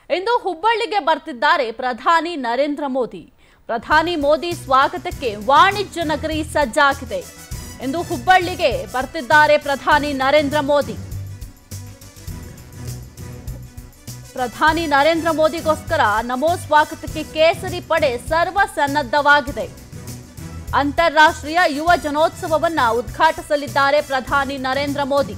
ಇಂದು ಹುಬ್ಬಳ್ಳಿಗೆ ಬರ್ತಿದ್ದಾರೆ ಪ್ರಧಾನಿ ನರೇಂದ್ರ ಮೋದಿ ಪ್ರಧಾನಿ ಮೋದಿ ಸ್ವಾಗತಕ್ಕೆ ವಾಣಿಜ್ಯ ನಗರಿ ಸಜ್ಜಾಗಿದೆ ಇಂದು ಹುಬ್ಬಳ್ಳಿಗೆ ಬರ್ತಿದ್ದಾರೆ ಪ್ರಧಾನಿ ನರೇಂದ್ರ ಮೋದಿ ಪ್ರಧಾನಿ ನರೇಂದ್ರ ಮೋದಿಗೋಸ್ಕರ ನಮೋ ಸ್ವಾಗತಕ್ಕೆ ಕೇಸರಿ ಪಡೆ ಸರ್ವ ಸನ್ನದ್ಧವಾಗಿದೆ ಅಂತಾರಾಷ್ಟ್ರೀಯ ಯುವ ಜನೋತ್ಸವವನ್ನ ಉದ್ಘಾಟಿಸಲಿದ್ದಾರೆ ಪ್ರಧಾನಿ ನರೇಂದ್ರ ಮೋದಿ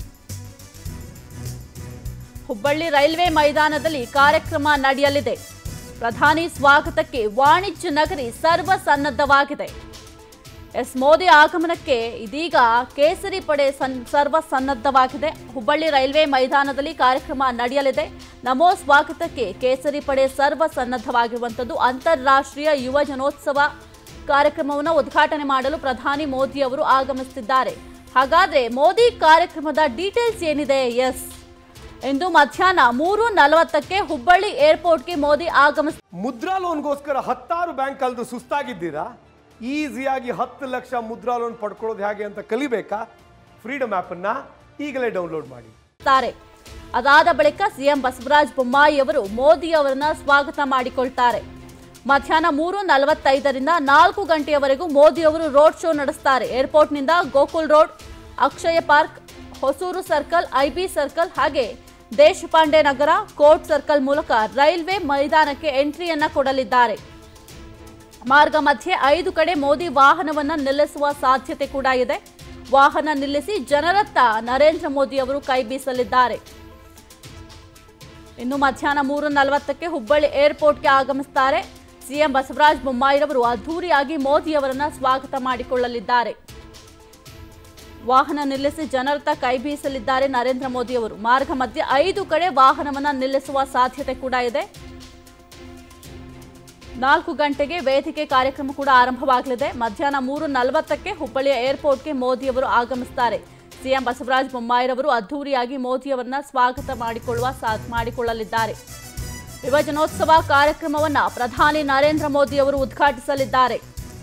ಹುಬ್ಬಳ್ಳಿ ರೈಲ್ವೆ ಮೈದಾನದಲ್ಲಿ ಕಾರ್ಯಕ್ರಮ ನಡೆಯಲಿದೆ ಪ್ರಧಾನಿ ಸ್ವಾಗತಕ್ಕೆ ವಾಣಿಜ್ಯ ನಗರಿ ಸರ್ವ ಸನ್ನದ್ಧವಾಗಿದೆ ಎಸ್ ಮೋದಿ ಆಗಮನಕ್ಕೆ ಇದೀಗ ಕೇಸರಿ ಪಡೆ ಸನ್ ಸರ್ವ ಸನ್ನದ್ಧವಾಗಿದೆ ಹುಬ್ಬಳ್ಳಿ ರೈಲ್ವೆ ಮೈದಾನದಲ್ಲಿ ಕಾರ್ಯಕ್ರಮ ನಡೆಯಲಿದೆ ನಮೋ ಸ್ವಾಗತಕ್ಕೆ ಕೇಸರಿ ಪಡೆ ಸರ್ವ ಸನ್ನದ್ಧವಾಗಿರುವಂಥದ್ದು ಅಂತಾರಾಷ್ಟ್ರೀಯ ಯುವ ಜನೋತ್ಸವ ಕಾರ್ಯಕ್ರಮವನ್ನು ಉದ್ಘಾಟನೆ ಮಾಡಲು ಪ್ರಧಾನಿ ಮೋದಿ ಅವರು ಆಗಮಿಸುತ್ತಿದ್ದಾರೆ ಹಾಗಾದ್ರೆ ಮೋದಿ ಕಾರ್ಯಕ್ರಮದ ಡೀಟೇಲ್ಸ್ ಏನಿದೆ ಎಸ್ ಇಂದು ಮಧ್ಯಾಹ್ನ ಮೂರು ನಲವತ್ತಕ್ಕೆ ಹುಬ್ಬಳ್ಳಿ ಏರ್ಪೋರ್ಟ್ಗೆ ಮೋದಿ ಆಗಮಿಸ ಮುದ್ರಾ ಲೋನ್ಗೋಸ್ಕರ ಹತ್ತಾರು ಬ್ಯಾಂಕ್ ಕಳೆದು ಸುಸ್ತಾಗಿದ್ದೀರಾ ಈಸಿಯಾಗಿ ಹತ್ತು ಲಕ್ಷ ಮುದ್ರಾ ಲೋನ್ ಪಡ್ಕೊಳ್ಳೋದು ಹೇಗೆ ಅಂತ ಕಲಿಬೇಕಾ ಫ್ರೀಡಮ್ ಆ್ಯಪನ್ನು ಈಗಲೇ ಡೌನ್ಲೋಡ್ ಮಾಡಿ ತಾರೆ ಅದಾದ ಬಳಿಕ ಸಿಎಂ ಬಸವರಾಜ ಬೊಮ್ಮಾಯಿ ಅವರು ಮೋದಿ ಅವರನ್ನ ಸ್ವಾಗತ ಮಾಡಿಕೊಳ್ತಾರೆ ಮಧ್ಯಾಹ್ನ ಮೂರು ನಲವತ್ತೈದರಿಂದ ನಾಲ್ಕು ಗಂಟೆಯವರೆಗೂ ಮೋದಿ ಅವರು ರೋಡ್ ಶೋ ನಡೆಸ್ತಾರೆ ಏರ್ಪೋರ್ಟ್ನಿಂದ Gokul road Akshaya park Hosur circle IB circle ಹಾಗೆ ದೇಶಪಾಂಡೆ ನಗರ ಕೋರ್ಟ್ ಸರ್ಕಲ್ ಮೂಲಕ ರೈಲ್ವೆ ಮೈದಾನಕ್ಕೆ ಎಂಟ್ರಿಯನ್ನ ಕೊಡಲಿದ್ದಾರೆ ಮಾರ್ಗ ಮಧ್ಯೆ ಐದು ಕಡೆ ಮೋದಿ ವಾಹನವನ್ನ ನಿಲ್ಲಿಸುವ ಸಾಧ್ಯತೆ ಕೂಡ ಇದೆ ವಾಹನ ನಿಲ್ಲಿಸಿ ಜನರತ್ತ ನರೇಂದ್ರ ಮೋದಿ ಅವರು ಕೈ ಬೀಸಲಿದ್ದಾರೆ ಇನ್ನು ಮಧ್ಯಾಹ್ನ ಮೂರು ನಲವತ್ತಕ್ಕೆ ಹುಬ್ಬಳ್ಳಿ ಏರ್ಪೋರ್ಟ್ಗೆ ಆಗಮಿಸುತ್ತಾರೆ ಸಿಎಂ ಬಸವರಾಜ ಬೊಮ್ಮಾಯಿರವರು ಅದ್ಧೂರಿಯಾಗಿ ಮೋದಿ ಅವರನ್ನ ಸ್ವಾಗತ ಮಾಡಿಕೊಳ್ಳಲಿದ್ದಾರೆ ವಾಹನ ನಿಲ್ಲಿಸಿ ಜನರತ್ತ ಕೈ ಬೀಸಲಿದ್ದಾರೆ ನರೇಂದ್ರ ಮೋದಿ ಅವರು ಮಾರ್ಗ ಮಧ್ಯೆ ಐದು ಕಡೆ ವಾಹನವನ್ನ ನಿಲ್ಲಿಸುವ ಸಾಧ್ಯತೆ ಕೂಡ ಇದೆ ನಾಲ್ಕು ಗಂಟೆಗೆ ವೇದಿಕೆ ಕಾರ್ಯಕ್ರಮ ಕೂಡ ಆರಂಭವಾಗಲಿದೆ ಮಧ್ಯಾಹ್ನ ಮೂರು ನಲವತ್ತಕ್ಕೆ ಹುಬ್ಬಳ್ಳಿಯ ಏರ್ಪೋರ್ಟ್ಗೆ ಮೋದಿ ಅವರು ಆಗಮಿಸುತ್ತಾರೆ ಸಿಎಂ ಬಸವರಾಜ ಬೊಮ್ಮಾಯಿರವರು ಅದ್ಧೂರಿಯಾಗಿ ಮೋದಿ ಅವರನ್ನ ಸ್ವಾಗತ ಮಾಡಿಕೊಳ್ಳುವ ಸಾ ಮಾಡಿಕೊಳ್ಳಲಿದ್ದಾರೆ ಯುವ ಜನೋತ್ಸವ ಕಾರ್ಯಕ್ರಮವನ್ನ ಪ್ರಧಾನಿ ನರೇಂದ್ರ ಮೋದಿ ಅವರು ಉದ್ಘಾಟಿಸಲಿದ್ದಾರೆ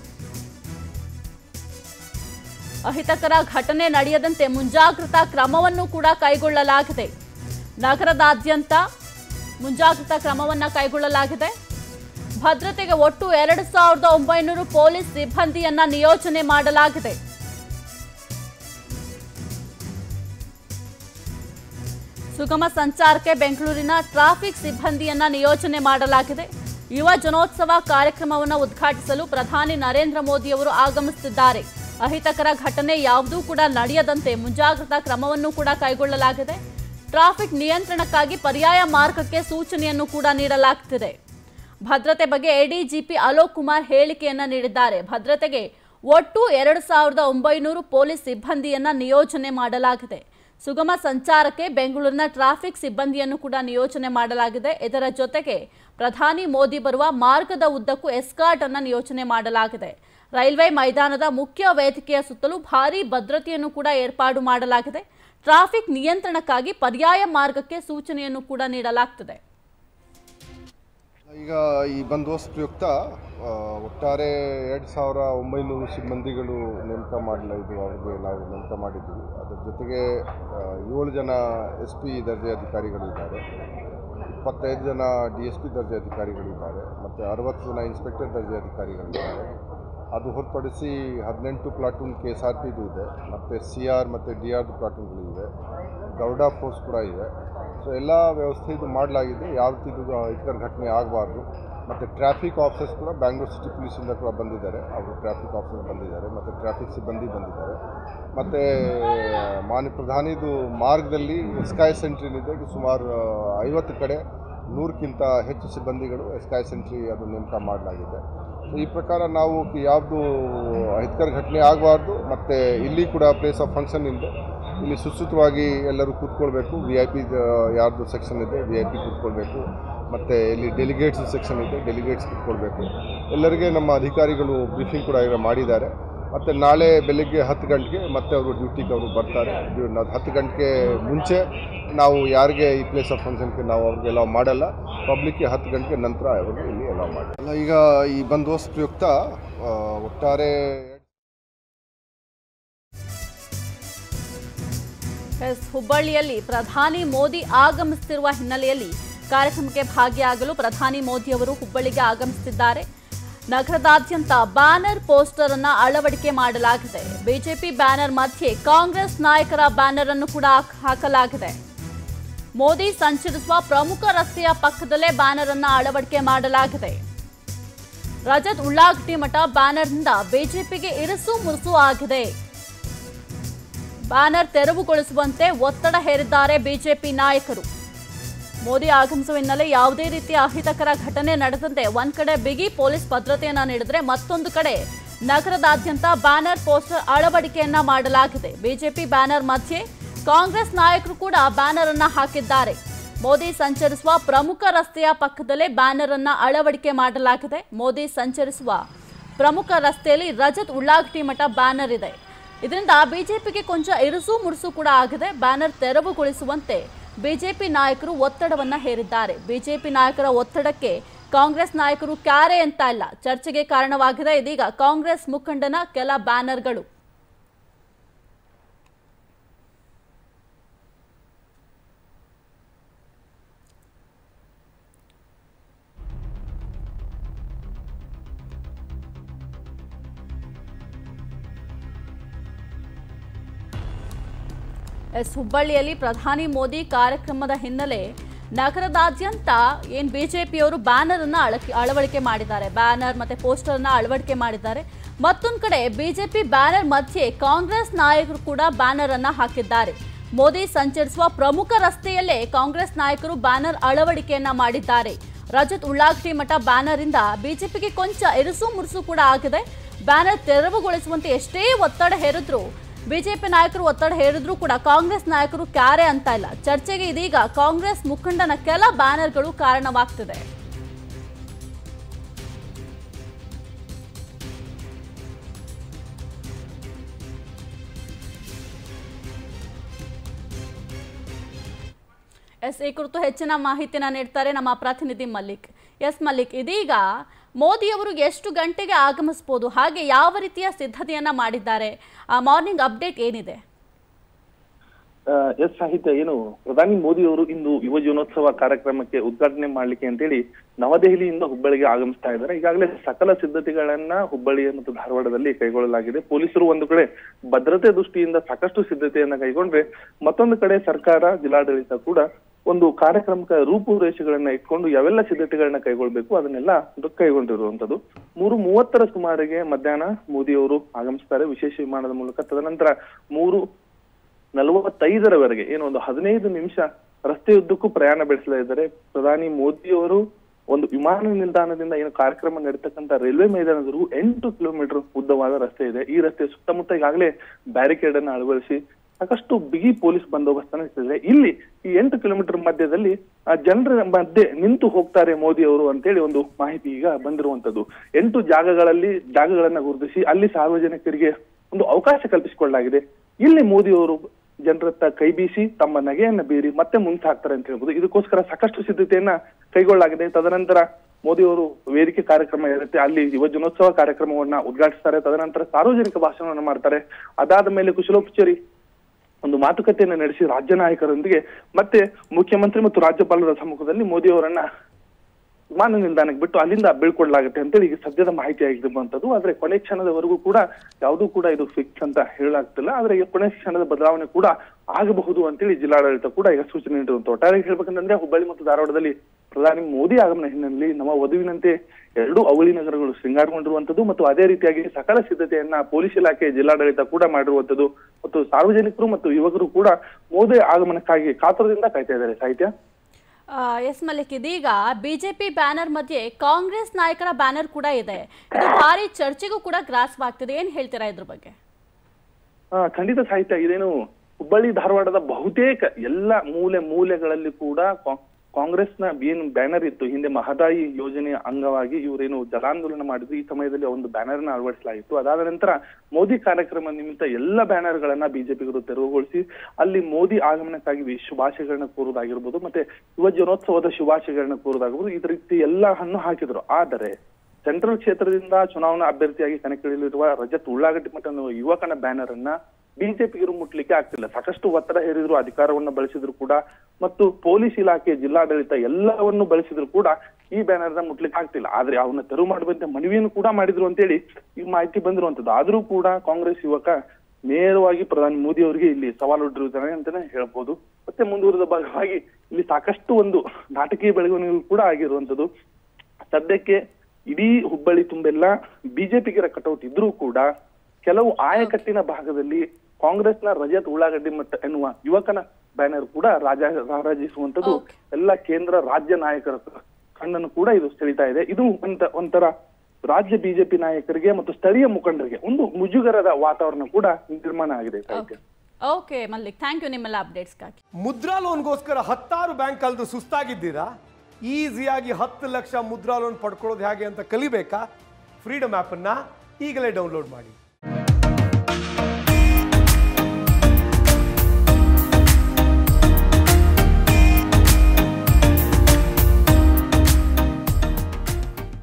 ಅಹಿತಕರ ಘಟನೆ ನಡೆಯದಂತೆ ಮುಂಜಾಗ್ರತಾ ಕ್ರಮವನ್ನು ಕೂಡ ಕೈಗೊಳ್ಳಲಾಗಿದೆ ನಗರದಾದ್ಯಂತ ಮುಂಜಾಗ್ರತಾ ಕ್ರಮವನ್ನು ಕೈಗೊಳ್ಳಲಾಗಿದೆ ಭದ್ರತೆಗೆ ಒಟ್ಟು ಎರಡು ಸಾವಿರದ ಒಂಬೈನೂರು ಪೊಲೀಸ್ ಸಿಬ್ಬಂದಿಯನ್ನ ನಿಯೋಜನೆ ಮಾಡಲಾಗಿದೆ ಸುಗಮ ಸಂಚಾರಕ್ಕೆ ಬೆಂಗಳೂರಿನ ಟ್ರಾಫಿಕ್ ಸಿಬ್ಬಂದಿಯನ್ನ ನಿಯೋಜನೆ ಮಾಡಲಾಗಿದೆ ಯುವ ಜನೋತ್ಸವ ಕಾರ್ಯಕ್ರಮವನ್ನು ಉದ್ಘಾಟಿಸಲು ಪ್ರಧಾನಿ ನರೇಂದ್ರ ಮೋದಿ ಅವರು ಆಗಮಿಸುತ್ತಿದ್ದಾರೆ ಅಹಿತಕರ ಘಟನೆ ಯಾವುದೂ ಕೂಡ ನಡೆಯದಂತೆ ಮುಂಜಾಗ್ರತಾ ಕ್ರಮವನ್ನು ಕೂಡ ಕೈಗೊಳ್ಳಲಾಗಿದೆ ಟ್ರಾಫಿಕ್ ನಿಯಂತ್ರಣಕ್ಕಾಗಿ ಪರ್ಯಾಯ ಮಾರ್ಗಕ್ಕೆ ಸೂಚನೆಯನ್ನು ಕೂಡ ನೀಡಲಾಗುತ್ತಿದೆ ಭದ್ರತೆ ಬಗ್ಗೆ ಎಡಿಜಿಪಿ ಅಲೋಕ್ ಕುಮಾರ್ ಹೇಳಿಕೆಯನ್ನ ನೀಡಿದ್ದಾರೆ ಭದ್ರತೆಗೆ ಒಟ್ಟು ಎರಡು ಸಾವಿರದ ಒಂಬೈನೂರು ಪೊಲೀಸ್ ಸಿಬ್ಬಂದಿಯನ್ನ ನಿಯೋಜನೆ ಮಾಡಲಾಗಿದೆ ಸುಗಮ ಸಂಚಾರಕ್ಕೆ ಬೆಂಗಳೂರಿನ ಟ್ರಾಫಿಕ್ ಸಿಬ್ಬಂದಿಯನ್ನು ಕೂಡ ನಿಯೋಜನೆ ಮಾಡಲಾಗಿದೆ ಇದರ ಜೊತೆಗೆ ಪ್ರಧಾನಿ ಮೋದಿ ಬರುವ ಮಾರ್ಗದ ಉದ್ದಕ್ಕೂ ಎಸ್ಕಾರ್ಟ್ ಅನ್ನ ನಿಯೋಜನೆ ಮಾಡಲಾಗಿದೆ ರೈಲ್ವೆ ಮೈದಾನದ ಮುಖ್ಯ ವೇದಿಕೆಯ ಸುತ್ತಲೂ ಭಾರೀ ಭದ್ರತೆಯನ್ನು ಕೂಡ ಏರ್ಪಾಡು ಮಾಡಲಾಗಿದೆ ಟ್ರಾಫಿಕ್ ನಿಯಂತ್ರಣಕ್ಕಾಗಿ ಪರ್ಯಾಯ ಮಾರ್ಗಕ್ಕೆ ಸೂಚನೆಯನ್ನು ಕೂಡ ನೀಡಲಾಗ್ತದೆ ಈಗ ಈ ಬಂದೋಬಸ್ತ್ ಪ್ರಯುಕ್ತ ಆ, ಒಟ್ಟಾರೆ ಎರಡು ಸಾವಿರ ಒಂಬೈನೂರು ಸಿಬ್ಬಂದಿಗಳು ನೇಮಕ ಮಾಡಲಾಯಿತು ಅವ್ರಿಗೆ ನಾವು ನೇಮಕ ಮಾಡಿದ್ವಿ ಅದರ ಜೊತೆಗೆ ಆ, ಏಳು ಜನ ಎಸ್ ಪಿ ದರ್ಜೆ ಅಧಿಕಾರಿಗಳಿದ್ದಾರೆ ಇಪ್ಪತ್ತೈದು ಜನ ಡಿ ಎಸ್ ಪಿ ದರ್ಜೆ ಅಧಿಕಾರಿಗಳಿದ್ದಾರೆ ಮತ್ತು ಅರವತ್ತು ಜನ ಇನ್ಸ್ಪೆಕ್ಟರ್ ದರ್ಜೆ ಅಧಿಕಾರಿಗಳಿದ್ದಾರೆ ಅದು ಹೊರತುಪಡಿಸಿ ಹದಿನೆಂಟು ಪ್ಲಾಟೂನ್ ಕೆ ಎಸ್ ಆರ್ ಪಿದು ಇದೆ ಮತ್ತು ಸಿ ಆರ್ ಮತ್ತು ಡಿ ಆರ್ದು ಪ್ಲಾಟೂನ್ಗಳಿವೆ ಗೌಡ ಫೋರ್ಸ್ ಕೂಡ ಇದೆ ಸೊ ಎಲ್ಲ ವ್ಯವಸ್ಥೆ ಇದು ಮಾಡಲಾಗಿದೆ ಯಾವ ರೀತಿ ಇದು ಇತರ ಘಟನೆ ಆಗಬಾರ್ದು ಮತ್ತು ಟ್ರಾಫಿಕ್ ಆಫೀಸರ್ಸ್ ಕೂಡ ಬ್ಯಾಂಗ್ಳೂರು ಸಿಟಿ ಪೊಲೀಸಿಂದ ಕೂಡ ಬಂದಿದ್ದಾರೆ ಅವರು ಟ್ರಾಫಿಕ್ ಆಫೀಸರ್ ಬಂದಿದ್ದಾರೆ ಮತ್ತು ಟ್ರಾಫಿಕ್ ಸಿಬ್ಬಂದಿ ಬಂದಿದ್ದಾರೆ ಮತ್ತು ಮಾನ್ಯ ಪ್ರಧಾನಿದು ಮಾರ್ಗದಲ್ಲಿ ಸ್ಕೈ ಸೆಂಟ್ರಿ ಏನಿದೆ ಇದು ಸುಮಾರು ಐವತ್ತು ಕಡೆ ನೂರಕ್ಕಿಂತ ಹೆಚ್ಚು ಸಿಬ್ಬಂದಿಗಳು ಸ್ಕೈ ಸೆಂಟ್ರಿ ಅದು ನೇಮಕ ಮಾಡಲಾಗಿದೆ ಸೊ ಈ ಪ್ರಕಾರ ನಾವು ಯಾವುದು ಅಹಿತಕರ ಘಟನೆ ಆಗಬಾರ್ದು ಮತ್ತು ಇಲ್ಲಿ ಕೂಡ ಪ್ಲೇಸ್ ಆಫ್ ಫಂಕ್ಷನ್ ಇದೆ ಇಲ್ಲಿ ಸುಸೂತ್ರವಾಗಿ ಎಲ್ಲರೂ ಕೂತ್ಕೊಳ್ಬೇಕು ವಿ ಐ ಪಿ ಯಾರ್ದು ಸೆಕ್ಷನ್ ಇದೆ ವಿ ಐ ಪಿ ಕೂತ್ಕೊಳ್ಬೇಕು ಮತ್ತು ಇಲ್ಲಿ ಡೆಲಿಗೇಟ್ಸ್ ಸೆಕ್ಷನ್ ಇದೆ ಡೆಲಿಗೇಟ್ಸ್ ಕೂತ್ಕೊಳ್ಬೇಕು ಎಲ್ಲರಿಗೆ ನಮ್ಮ ಅಧಿಕಾರಿಗಳು ಬ್ರೀಫಿಂಗ್ ಕೂಡ ಈಗ ಮಾಡಿದ್ದಾರೆ ಮತ್ತು ನಾಳೆ ಬೆಳಿಗ್ಗೆ ಹತ್ತು ಗಂಟೆಗೆ ಮತ್ತೆ ಅವರು ಡ್ಯೂಟಿಗೆ ಅವರು ಬರ್ತಾರೆ ಡ್ಯೂ- ನಾವು ಹತ್ತು ಗಂಟೆಗೆ ಮುಂಚೆ ನಾವು ಯಾರಿಗೆ ಈ ಪ್ಲೇಸ್ ಆಫ್ ಫಂಕ್ಷನ್ಗೆ ನಾವು ಅವ್ರಿಗೆ ಅಲೌ ಮಾಡಲ್ಲ ಪಬ್ಲಿಕ್ಗೆ ಹತ್ತು ಗಂಟೆಗೆ ನಂತರ ಅವ್ರಿಗೆ ಇಲ್ಲಿ ಅಲೌ ಮಾಡಿ ಅಲ್ಲ ಈಗ ಈ ಬಂದೋಬಸ್ತ್ ಪ್ರಯುಕ್ತ ಆ, ಒಟ್ಟಾರೆ ಎಸ್ ಹುಬ್ಬಳ್ಳಿಯಲ್ಲಿ ಪ್ರಧಾನಿ ಮೋದಿ ಆಗಮಿಸುತ್ತಿರುವ ಹಿನ್ನೆಲೆಯಲ್ಲಿ ಕಾರ್ಯಕ್ರಮಕ್ಕೆ ಭಾಗಿಯಾಗಲು ಪ್ರಧಾನಿ ಮೋದಿ ಅವರು ಹುಬ್ಬಳ್ಳಿಗೆ ಆಗಮಿಸುತ್ತಿದ್ದಾರೆ ನಗರದಾದ್ಯಂತ ಬ್ಯಾನರ್ ಪೋಸ್ಟರ್ ಅನ್ನ ಅಳವಡಿಕೆ ಮಾಡಲಾಗಿದೆ ಬಿಜೆಪಿ ಬ್ಯಾನರ್ ಮಧ್ಯೆ ಕಾಂಗ್ರೆಸ್ ನಾಯಕರ ಬ್ಯಾನರ್ ಅನ್ನು ಕೂಡ ಹಾಕ್- ಹಾಕಲಾಗಿದೆ ಮೋದಿ ಸಂಚರಿಸುವ ಪ್ರಮುಖ ರಸ್ತೆಯ ಪಕ್ಕದಲ್ಲೇ ಬ್ಯಾನರ್ ಅನ್ನ ಅಳವಡಿಕೆ ಮಾಡಲಾಗಿದೆ ರಜತ್ ಉಳ್ಳಾಗಡ್ಡಿ ಮಠ ಬ್ಯಾನರ್ನಿಂದ ಬಿಜೆಪಿಗೆ ಇರಿಸು ಮುರುಸು ಆಗಿದೆ ಬ್ಯಾನರ್ ತೆರವುಗೊಳಿಸುವಂತೆ ಒತ್ತಡ ಹೇರಿದ್ದಾರೆ ಬಿಜೆಪಿ ನಾಯಕರು ಮೋದಿ ಆಗಮಿಸುವ ಹಿನ್ನೆಲೆ ಯಾವುದೇ ರೀತಿಯ ಅಹಿತಕರ ಘಟನೆ ನಡೆದಂತೆ ಒಂದ್ ಕಡೆ ಬಿಗಿ ಪೊಲೀಸ್ ಭದ್ರತೆಯನ್ನ ನೀಡಿದ್ರೆ ಮತ್ತೊಂದು ಕಡೆ ನಗರದಾದ್ಯಂತ ಬ್ಯಾನರ್ ಪೋಸ್ಟರ್ ಅಳವಡಿಕೆಯನ್ನ ಮಾಡಲಾಗಿದೆ ಬಿಜೆಪಿ ಬ್ಯಾನರ್ ಮಧ್ಯೆ ಕಾಂಗ್ರೆಸ್ ನಾಯಕರು ಕೂಡ ಬ್ಯಾನರ್ ಅನ್ನ ಹಾಕಿದ್ದಾರೆ ಮೋದಿ ಸಂಚರಿಸುವ ಪ್ರಮುಖ ರಸ್ತೆಯ ಪಕ್ಕದಲ್ಲೇ ಬ್ಯಾನರ್ ಅನ್ನ ಅಳವಡಿಕೆ ಮಾಡಲಾಗಿದೆ ಮೋದಿ ಸಂಚರಿಸುವ ಪ್ರಮುಖ ರಸ್ತೆಯಲ್ಲಿ ರಜತ್ ಉಳ್ಳಾಗಡ್ಡಿ ಮಠ ಬ್ಯಾನರ್ ಇದೆ ಇದರಿಂದ ಬಿಜೆಪಿಗೆ ಕೊಂಚ ಇರುಸು ಮುರುಸು ಕೂಡ ಆಗಿದೆ ಬ್ಯಾನರ್ ತೆರವುಗೊಳಿಸುವಂತೆ ಬಿಜೆಪಿ ನಾಯಕರು ಒತ್ತಡವನ್ನ ಹೇರಿದ್ದಾರೆ ಬಿಜೆಪಿ ನಾಯಕರ ಒತ್ತಡಕ್ಕೆ ಕಾಂಗ್ರೆಸ್ ನಾಯಕರು ಕ್ಯಾರೆ ಅಂತ ಇಲ್ಲ ಚರ್ಚೆಗೆ ಕಾರಣವಾಗಿದೆ ಇದೀಗ ಕಾಂಗ್ರೆಸ್ ಮುಖಂಡನ ಕೆಲ ಬ್ಯಾನರ್ಗಳು ಎಸ್ ಹುಬ್ಬಳ್ಳಿಯಲ್ಲಿ ಪ್ರಧಾನಿ ಮೋದಿ ಕಾರ್ಯಕ್ರಮದ ಹಿನ್ನೆಲೆ ನಗರದಾದ್ಯಂತ ಏನ್ ಬಿಜೆಪಿಯವರು ಬ್ಯಾನರ್ ಅನ್ನ ಅಳಕೆ- ಅಳವಡಿಕೆ ಮಾಡಿದ್ದಾರೆ ಬ್ಯಾನರ್ ಮತ್ತೆ ಪೋಸ್ಟರ್ ಅನ್ನ ಅಳವಡಿಕೆ ಮಾಡಿದ್ದಾರೆ ಮತ್ತೊಂದು ಕಡೆ ಬಿಜೆಪಿ ಬ್ಯಾನರ್ ಮಧ್ಯೆ ಕಾಂಗ್ರೆಸ್ ನಾಯಕರು ಕೂಡ ಬ್ಯಾನರ್ ಅನ್ನ ಹಾಕಿದ್ದಾರೆ ಮೋದಿ ಸಂಚರಿಸುವ ಪ್ರಮುಖ ರಸ್ತೆಯಲ್ಲೇ ಕಾಂಗ್ರೆಸ್ ನಾಯಕರು ಬ್ಯಾನರ್ ಅಳವಡಿಕೆಯನ್ನ ಮಾಡಿದ್ದಾರೆ ರಜತ್ ಉಳ್ಳಾಗಡ್ಡಿ ಮಠ ಬ್ಯಾನರ್ ಇಂದ ಬಿಜೆಪಿಗೆ ಕೊಂಚ ಇರುಸು ಮುರುಸು ಕೂಡ ಆಗಿದೆ ಬ್ಯಾನರ್ ತೆರವುಗೊಳಿಸುವಂತೆ ಎಷ್ಟೇ ಒತ್ತಡ ಹೇರಿದ್ರು ಬಿಜೆಪಿ ನಾಯಕರು ಒತ್ತಡ ಹೇರಿದ್ರು ಕೂಡ ಕಾಂಗ್ರೆಸ್ ನಾಯಕರು ಕ್ಯಾರೆ ಅಂತ ಇಲ್ಲ ಚರ್ಚೆಗೆ ಇದೀಗ ಕಾಂಗ್ರೆಸ್ ಮುಖಂಡನ ಕೆಲ ಬ್ಯಾನರ್ಗಳು ಕಾರಣವಾಗ್ತಿದೆ ಎಸ್ ಈ ಕುರಿತು ಹೆಚ್ಚಿನ ಮಾಹಿತಿನ ನೀಡ್ತಾರೆ ನಮ್ಮ ಪ್ರತಿನಿಧಿ ಮಲ್ಲಿಕ್ ಎಸ್ ಮಲ್ಲಿಕ್ ಇದೀಗ ಮೋದಿಯವರು ಎಷ್ಟು ಗಂಟೆಗೆ ಆಗಮಿಸ್ಬೋದು ಹಾಗೆ ಯಾವ ರೀತಿಯ ಸಿದ್ಧತೆಯನ್ನ ಮಾಡಿದ್ದಾರೆ ಆ ಮಾರ್ನಿಂಗ್ ಅಪ್ಡೇಟ್ ಏನಿದೆ ಆ, ಎಸ್ ಸಾಹಿತ್ಯ ಏನು ಪ್ರಧಾನಿ ಮೋದಿ ಅವರು ಇಂದು ಯುವ ಜೀವನೋತ್ಸವ ಕಾರ್ಯಕ್ರಮಕ್ಕೆ ಉದ್ಘಾಟನೆ ಮಾಡ್ಲಿಕ್ಕೆ ಅಂತೇಳಿ ನವದೆಹಲಿಯಿಂದ ಹುಬ್ಬಳ್ಳಿಗೆ ಆಗಮಿಸ್ತಾ ಇದ್ದಾರೆ ಈಗಾಗಲೇ ಸಕಲ ಸಿದ್ಧತೆಗಳನ್ನ ಹುಬ್ಬಳ್ಳಿ ಮತ್ತು ಧಾರವಾಡದಲ್ಲಿ ಕೈಗೊಳ್ಳಲಾಗಿದೆ ಪೊಲೀಸರು ಒಂದು ಕಡೆ ಭದ್ರತೆ ದೃಷ್ಟಿಯಿಂದ ಸಾಕಷ್ಟು ಸಿದ್ಧತೆಯನ್ನ ಕೈಗೊಂಡ್ರೆ ಮತ್ತೊಂದು ಕಡೆ ಸರ್ಕಾರ ಜಿಲ್ಲಾಡಳಿತ ಕೂಡ ಒಂದು ಕಾರ್ಯಕ್ರಮಕ್ಕೆ ರೂಪುರೇಷೆಗಳನ್ನ ಇಟ್ಕೊಂಡು ಯಾವೆಲ್ಲ ಸಿದ್ಧತೆಗಳನ್ನ ಕೈಗೊಳ್ಬೇಕು ಅದನ್ನೆಲ್ಲ ಒಂದು ಕೈಗೊಂಡಿರುವಂತದ್ದು ಮೂರು ಮೂವತ್ತರ ಸುಮಾರಿಗೆ ಮಧ್ಯಾಹ್ನ ಮೋದಿ ಅವರು ಆಗಮಿಸ್ತಾರೆ ವಿಶೇಷ ವಿಮಾನದ ಮೂಲಕ ತದನಂತರ ಮೂರು ನಲವತ್ತೈದರವರೆಗೆ ಏನು ಒಂದು ಹದಿನೈದು ನಿಮಿಷ ರಸ್ತೆಯುದ್ದಕ್ಕೂ ಪ್ರಯಾಣ ಬೆಳೆಸಲಿದ್ದಾರೆ ಪ್ರಧಾನಿ ಮೋದಿ ಅವರು ಒಂದು ವಿಮಾನ ನಿಲ್ದಾಣದಿಂದ ಏನು ಕಾರ್ಯಕ್ರಮ ನಡೀತಕ್ಕಂತ ರೈಲ್ವೆ ಮೈದಾನದವರೆಗೂ ಎಂಟು ಕಿಲೋಮೀಟರ್ ಉದ್ದವಾದ ರಸ್ತೆ ಇದೆ ಈ ರಸ್ತೆ ಸುತ್ತಮುತ್ತ ಈಗಾಗಲೇ ಬ್ಯಾರಿಕೇಡ್ ಅನ್ನು ಅಳವಡಿಸಿ ಸಾಕಷ್ಟು ಬಿಗಿ ಪೊಲೀಸ್ ಬಂದೋಬಸ್ತನ್ನು ಇಟ್ಟಿದ್ದಾರೆ ಇಲ್ಲಿ ಈ ಎಂಟು ಕಿಲೋಮೀಟರ್ ಮಧ್ಯದಲ್ಲಿ ಆ ಜನರ ಮಧ್ಯೆ ನಿಂತು ಹೋಗ್ತಾರೆ ಮೋದಿ ಅವರು ಅಂತೇಳಿ ಒಂದು ಮಾಹಿತಿ ಈಗ ಬಂದಿರುವಂತದ್ದು ಎಂಟು ಜಾಗಗಳಲ್ಲಿ ಜಾಗಗಳನ್ನ ಗುರುತಿಸಿ ಅಲ್ಲಿ ಸಾರ್ವಜನಿಕರಿಗೆ ಒಂದು ಅವಕಾಶ ಕಲ್ಪಿಸಿಕೊಳ್ಳಲಾಗಿದೆ ಇಲ್ಲಿ ಮೋದಿ ಅವರು ಜನರತ್ತ ಕೈ ಬೀಸಿ ತಮ್ಮ ನಗೆಯನ್ನ ಬೀರಿ ಮತ್ತೆ ಮುಂದೆ ಹಾಕ್ತಾರೆ ಅಂತ ಹೇಳ್ಬೋದು ಇದಕ್ಕೋಸ್ಕರ ಸಾಕಷ್ಟು ಸಿದ್ಧತೆಯನ್ನ ಕೈಗೊಳ್ಳಲಾಗಿದೆ ತದನಂತರ ಮೋದಿ ಅವರು ವೇದಿಕೆ ಕಾರ್ಯಕ್ರಮ ಇರುತ್ತೆ ಅಲ್ಲಿ ಯುವ ಜನೋತ್ಸವ ಕಾರ್ಯಕ್ರಮವನ್ನ ಉದ್ಘಾಟಿಸ್ತಾರೆ ತದನಂತರ ಸಾರ್ವಜನಿಕ ಭಾಷಣವನ್ನ ಮಾಡ್ತಾರೆ ಅದಾದ ಮೇಲೆ ಕುಶಲೋಪಚಾರಿ ಒಂದು ಮಾತುಕತೆಯನ್ನ ನಡೆಸಿ ರಾಜ್ಯ ನಾಯಕರೊಂದಿಗೆ ಮತ್ತೆ ಮುಖ್ಯಮಂತ್ರಿ ಮತ್ತು ರಾಜ್ಯಪಾಲರ ಸಮ್ಮುಖದಲ್ಲಿ ಮೋದಿ ಅವರನ್ನ ವಿಮಾನ ನಿಲ್ದಾಣಕ್ಕೆ ಬಿಟ್ಟು ಅಲ್ಲಿಂದ ಬೀಳ್ಕೊಡ್ಲಾಗುತ್ತೆ ಅಂತೇಳಿ ಈಗ ಸದ್ಯದ ಮಾಹಿತಿ ಆಗಿರುವಂತದ್ದು ಆದ್ರೆ ಕೊನೆ ಕ್ಷಣದವರೆಗೂ ಕೂಡ ಯಾವುದೂ ಕೂಡ ಇದು ಫಿಕ್ಸ್ ಅಂತ ಹೇಳಲಾಗ್ತಿಲ್ಲ ಆದ್ರೆ ಈಗ ಕೊನೆ ಕ್ಷಣದ ಬದಲಾವಣೆ ಕೂಡ ಆಗಬಹುದು ಅಂತೇಳಿ ಜಿಲ್ಲಾಡಳಿತ ಕೂಡ ಈಗ ಸೂಚನೆ ನೀಡಿರುವಂತ ಒಟ್ಟಾರೆ ಹೇಳ್ಬೇಕಂತಂದ್ರೆ ಹುಬ್ಬಳ್ಳಿ ಮತ್ತು ಧಾರವಾಡದಲ್ಲಿ ಪ್ರಧಾನಿ ಮೋದಿ ಆಗಮನ ಹಿನ್ನೆಲೆಯಲ್ಲಿ ನಮ್ಮ ವಧುವಿನಂತೆ ಎರಡು ಅವಳಿ ನಗರಗಳು ಶೃಂಗಾರಗೊಂಡಿರುವಂತದ್ದು ಮತ್ತು ಅದೇ ರೀತಿಯಾಗಿ ಸಕಲ ಸಿದ್ಧತೆಯನ್ನ ಪೊಲೀಸ್ ಇಲಾಖೆ ಜಿಲ್ಲಾಡಳಿತ ಕೂಡ ಮಾಡಿರುವಂತದ್ದು ಮತ್ತು ಸಾರ್ವಜನಿಕರು ಮತ್ತು ಯುವಕರು ಕೂಡ ಮೋದಿ ಆಗಮನಕ್ಕಾಗಿ ಕಾತರದಿಂದ ಕಾಯ್ತಾ ಇದ್ದಾರೆ ಸಾಹಿತ್ಯ ಆ, ಎಸ್ ಮಲ್ಲಿಕ್ ಇದೀಗ ಬಿಜೆಪಿ ಬ್ಯಾನರ್ ಮಧ್ಯೆ ಕಾಂಗ್ರೆಸ್ ನಾಯಕರ ಬ್ಯಾನರ್ ಕೂಡ ಇದೆ ಇದು ಭಾರಿ ಚರ್ಚೆಗೂ ಕೂಡ ಗ್ರಾಸವಾಗ್ತಿದೆ ಏನ್ ಹೇಳ್ತೀರಾ ಇದ್ರ ಬಗ್ಗೆ ಆ, ಖಂಡಿತ ಸಾಹಿತ್ಯ ಇದೇನು ಹುಬ್ಬಳ್ಳಿ ಧಾರವಾಡದ ಬಹುತೇಕ ಎಲ್ಲ ಮೂಲೆ ಮೂಲೆಗಳಲ್ಲಿ ಕೂಡ ಕಾ- ಕಾಂಗ್ರೆಸ್ನ ಏನು ಬ್ಯಾನರ್ ಇತ್ತು ಹಿಂದೆ ಮಹದಾಯಿ ಯೋಜನೆಯ ಅಂಗವಾಗಿ ಇವರೇನು ಜಲಾಂದೋಲನ ಮಾಡಿದ್ರು ಈ ಸಮಯದಲ್ಲಿ ಒಂದು ಬ್ಯಾನರ್ ನ ಅಳವಡಿಸಲಾಗಿತ್ತು ಅದಾದ ನಂತರ ಮೋದಿ ಕಾರ್ಯಕ್ರಮ ನಿಮಿತ್ತ ಎಲ್ಲ ಬ್ಯಾನರ್ ಗಳನ್ನ ಬಿಜೆಪಿಗರು ತೆರವುಗೊಳಿಸಿ ಅಲ್ಲಿ ಮೋದಿ ಆಗಮನಕ್ಕಾಗಿ ವಿ- ಶುಭಾಶಯಗಳನ್ನ ಕೋರುವುದಾಗಿರ್ಬೋದು ಮತ್ತೆ ಯುವ ಜನೋತ್ಸವದ ಶುಭಾಶಯಗಳನ್ನ ಕೋರುವುದಾಗಿರ್ಬೋದು ಈ ರೀತಿ ಎಲ್ಲ ಹಣ್ಣು ಹಾಕಿದ್ರು ಆದರೆ ಸೆಂಟ್ರಲ್ ಕ್ಷೇತ್ರದಿಂದ ಚುನಾವಣಾ ಅಭ್ಯರ್ಥಿಯಾಗಿ ಕಣಕ್ಕಿಳಿಯಲಿರುವ ರಜತ್ ಉಳ್ಳಾಗಡ್ಡಿ ಮಠ ಅನ್ನುವ ಯುವಕನ ಬ್ಯಾನರ್ ಅನ್ನ ಬಿಜೆಪಿಗರು ಮುಟ್ಲಿಕ್ಕೆ ಆಗ್ತಿಲ್ಲ ಸಾಕಷ್ಟು ಒತ್ತಡ ಹೇರಿದ್ರು ಅಧಿಕಾರವನ್ನ ಬಳಸಿದ್ರು ಕೂಡ ಮತ್ತು ಪೊಲೀಸ್ ಇಲಾಖೆ ಜಿಲ್ಲಾಡಳಿತ ಎಲ್ಲವನ್ನು ಬಳಸಿದ್ರು ಕೂಡ ಈ ಬ್ಯಾನರ್ ನ ಮುಟ್ಲಿಕ್ಕೆ ಆಗ್ತಿಲ್ಲ ಆದ್ರೆ ಅವನ್ನ ತೆರವು ಮಾಡುವಂತೆ ಮನವಿಯನ್ನು ಕೂಡ ಮಾಡಿದ್ರು ಅಂತೇಳಿ ಈ ಮಾಹಿತಿ ಬಂದಿರುವಂತದ್ದು ಆದ್ರೂ ಕೂಡ ಕಾಂಗ್ರೆಸ್ ಯುವಕ ನೇರವಾಗಿ ಪ್ರಧಾನಿ ಮೋದಿ ಅವರಿಗೆ ಇಲ್ಲಿ ಸವಾಲು ಒಡ್ಡಿರುತ್ತಾನೆ ಅಂತಾನೆ ಹೇಳ್ಬೋದು ಮತ್ತೆ ಮುಂದುವರೆದ ಭಾಗವಾಗಿ ಇಲ್ಲಿ ಸಾಕಷ್ಟು ಒಂದು ನಾಟಕೀಯ ಬೆಳವಣಿಗೆಗಳು ಕೂಡ ಆಗಿರುವಂತದ್ದು ಸದ್ಯಕ್ಕೆ ಇಡೀ ಹುಬ್ಬಳ್ಳಿ ತುಂಬೆಲ್ಲ ಬಿಜೆಪಿಗರ ಕಟೌಟ್ ಇದ್ರೂ ಕೂಡ ಕೆಲವು ಆಯಕಟ್ಟಿನ ಭಾಗದಲ್ಲಿ ಕಾಂಗ್ರೆಸ್ನ ರಜತ್ ಉಳ್ಳಾಗಡ್ಡಿ ಮಟ್ಟ ಎನ್ನುವ ಯುವಕನ ಬ್ಯಾನರ್ ಕೂಡ ರಾಜ ರಾರಾಜಿಸುವಂತದ್ದು Okay. ಎಲ್ಲ ಕೇಂದ್ರ ರಾಜ್ಯ ನಾಯಕರ ಕಣ್ಣನ್ನು ಕೂಡ ಇದು ಸೆಳೀತಾ ಇದೆ ಇದು ಒಂತ ಒಂಥರ ರಾಜ್ಯ ಬಿಜೆಪಿ ನಾಯಕರಿಗೆ ಮತ್ತು ಸ್ಥಳೀಯ ಮುಖಂಡರಿಗೆ ಒಂದು ಮುಜುಗರದ ವಾತಾವರಣ ಕೂಡ ನಿರ್ಮಾಣ ಆಗಿದೆ ಸಾಹಿತ್ಯ ಓಕೆ ಮಲ್ಲಿಕ್ ಥ್ಯಾಂಕ್ ಯು ನಿಮ್ಮೆಲ್ಲ ಅಪ್ಡೇಟ್ಸ್ಗಾಗಿ ಮುದ್ರಾ ಲೋನ್ಗೋಸ್ಕರ ಹತ್ತಾರು ಬ್ಯಾಂಕ್ ಕಲ್ದು ಸುಸ್ತಾಗಿದ್ದೀರಾ ಈಸಿಯಾಗಿ ಹತ್ತು ಲಕ್ಷ ಮುದ್ರಾ ಲೋನ್ ಪಡ್ಕೊಳ್ಳೋದು ಹೇಗೆ ಅಂತ ಕಲಿಬೇಕಾ ಫ್ರೀಡಮ್ ಆ್ಯಪನ್ನು ಈಗಲೇ ಡೌನ್ಲೋಡ್ ಮಾಡಿ